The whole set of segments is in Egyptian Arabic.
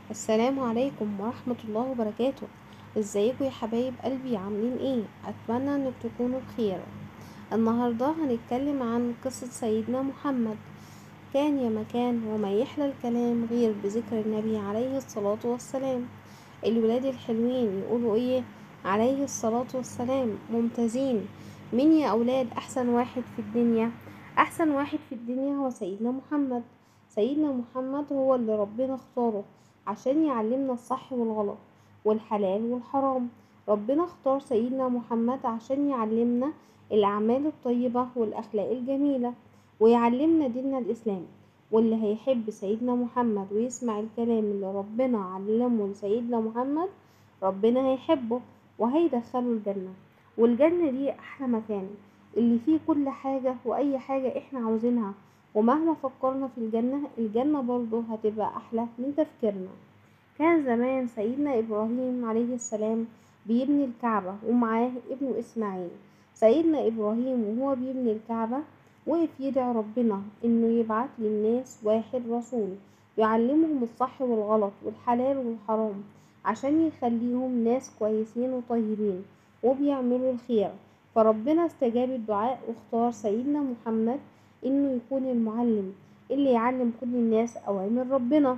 السلام عليكم ورحمة الله وبركاته ازيكم يا حبايب قلبي عاملين ايه اتمنى انك تكونوا بخير النهاردة هنتكلم عن قصة سيدنا محمد كان يا مكان وما يحلى الكلام غير بذكر النبي عليه الصلاة والسلام الولاد الحلوين يقولوا ايه عليه الصلاة والسلام ممتازين مين يا اولاد احسن واحد في الدنيا احسن واحد في الدنيا هو سيدنا محمد سيدنا محمد هو اللي ربنا اختاره عشان يعلمنا الصح والغلط والحلال والحرام ربنا اختار سيدنا محمد عشان يعلمنا الأعمال الطيبة والأخلاق الجميلة ويعلمنا ديننا الإسلام واللي هيحب سيدنا محمد ويسمع الكلام اللي ربنا علمه لسيدنا محمد ربنا هيحبه وهيدخله الجنة والجنة دي أحلى مكان اللي فيه كل حاجة وأي حاجة إحنا عاوزينها ومهما فكرنا في الجنة الجنة برضه هتبقى أحلى من تفكيرنا كان زمان سيدنا إبراهيم عليه السلام بيبني الكعبة ومعاه ابنه إسماعيل سيدنا إبراهيم وهو بيبني الكعبة وقف يدعي ربنا إنه يبعت للناس واحد رسول يعلمهم الصح والغلط والحلال والحرام عشان يخليهم ناس كويسين وطيبين وبيعملوا الخير فربنا استجاب الدعاء واختار سيدنا محمد انه يكون المعلم اللي يعلم كل الناس اوامر ربنا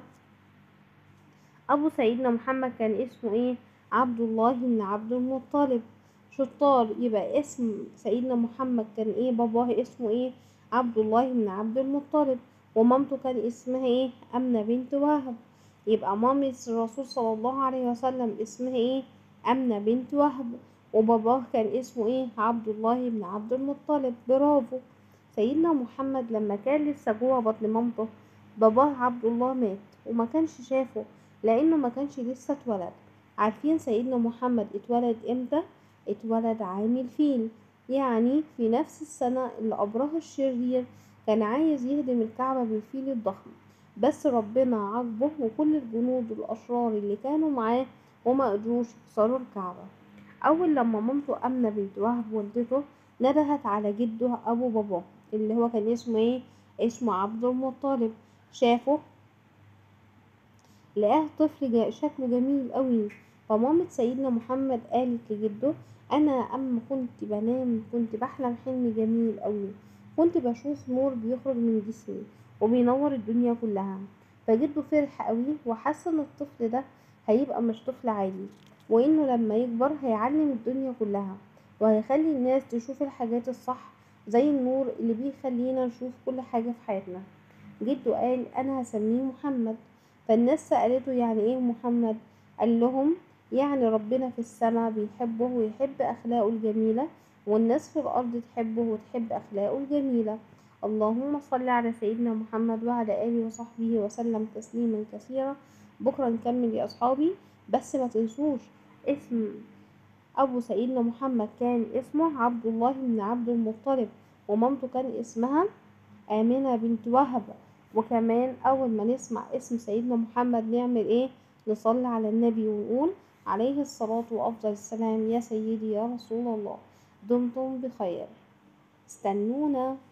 ابو سيدنا محمد كان اسمه ايه عبد الله بن عبد المطلب شطار يبقى اسم سيدنا محمد كان ايه باباه اسمه ايه عبد الله بن عبد المطلب ومامته كان اسمها ايه امنه بنت وهب يبقى مامة الرسول صلى الله عليه وسلم اسمها ايه امنه بنت وهب وباباه كان اسمه ايه عبد الله بن عبد المطلب برافو سيدنا محمد لما كان لسه جوه بطن مامته باباه عبد الله مات وما كانش شافه لانه ما كانش لسه اتولد عارفين سيدنا محمد اتولد امتى اتولد عام الفيل يعني في نفس السنة اللي أبرهة الشرير كان عايز يهدم الكعبة بالفيل الضخم بس ربنا عاقبه وكل الجنود الأشرار اللي كانوا معاه وما قدروش يكسروا الكعبة أول لما مامته أمنة بنت وهب والدته ندهت على جده أبو باباه اللي هو كان اسمه ايه اسمه عبد المطلب شافه لقاه طفل جا شكله جميل قوي فمامة سيدنا محمد قالت لجده انا اما كنت بنام كنت بحلم حلم جميل قوي كنت بشوف نور بيخرج من جسمي وبينور الدنيا كلها فجده فرح قوي وحس ان الطفل ده هيبقى مش طفل عادي وانه لما يكبر هيعلم الدنيا كلها وهيخلي الناس تشوف الحاجات الصح زي النور اللي بيخلينا نشوف كل حاجة في حياتنا جده قال انا هسميه محمد فالناس سألته يعني ايه محمد قال لهم يعني ربنا في السماء بيحبه ويحب أخلاقه الجميلة والناس في الأرض تحبه وتحب أخلاقه الجميلة اللهم صل على سيدنا محمد وعلى آله وصحبه وسلم تسليما كثيرا بكرة نكمل يا أصحابي بس ما تنسوش اسم أبو سيدنا محمد كان اسمه عبد الله بن عبد المطلب ومامته كان اسمها آمنة بنت وهب وكمان أول ما نسمع اسم سيدنا محمد نعمل إيه نصلي على النبي ونقول عليه الصلاة وأفضل السلام يا سيدي يا رسول الله دمتم بخير استنونا